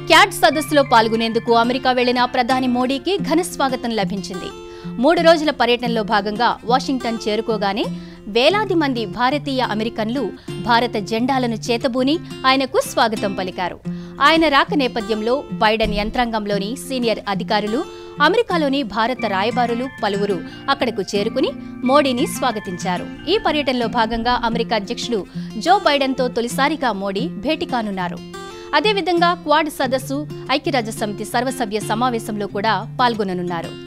cat సదస్సులో పాల్గొనేందుకు America వెళ్లిన ప్రధాని మోడీకి ఘన స్వాగతం లభించింది మూడు రోజుల పర్యటనలో భాగంగా వాషింగ్టన్ చేరుకోగానే వేలాది మంది భారతీయ అమెరికన్లు భారత జెండాలను చేతబూని ఆయనకు స్వాగతం పలికారు ఆయన రాక నేపథ్యంలో బైడెన్ యంత్రాంగంలోని సీనియర్ అధికారులు అమెరికాలోని భారత రాయబారులు పలువురు అక్కడకు చేరుకుని మోడీని స్వాగతించారు ఈ పర్యటనలో భాగంగా అమెరికా అధ్యక్షుడు జో బైడెన్తో తొలిసారిగా మోడీ భేటీ కానున్నారు అదేవిధంగా క్వాడ్ సదస్సు ఐక్యరాజ్య సమితి సర్వసభ్య సమావేశంలో కూడా పాల్గొననున్నారు